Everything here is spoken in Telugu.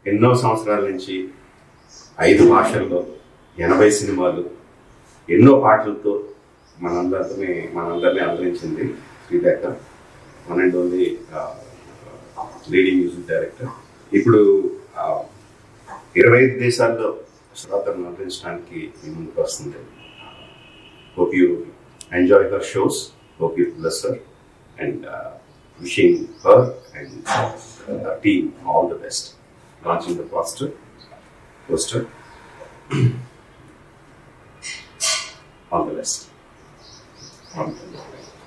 ఎన్నో సంవత్సరాల నుంచి ఐదు భాషల్లో ఎనభై సినిమాలు ఎన్నో పాటలతో మనందరినీ మనందరినీ అలరించింది Sreelekha one and only leading music director ఇప్పుడు ఆ, ఇరవై ఐదు దేశాల్లో శ్రోతలను అలరించడానికి మీ ముందుకు వస్తుంది hope you enjoy her shows. Hope you bless her and uh, wishing her and uh, the team all the best. Launching the poster, poster. all the best. All the best.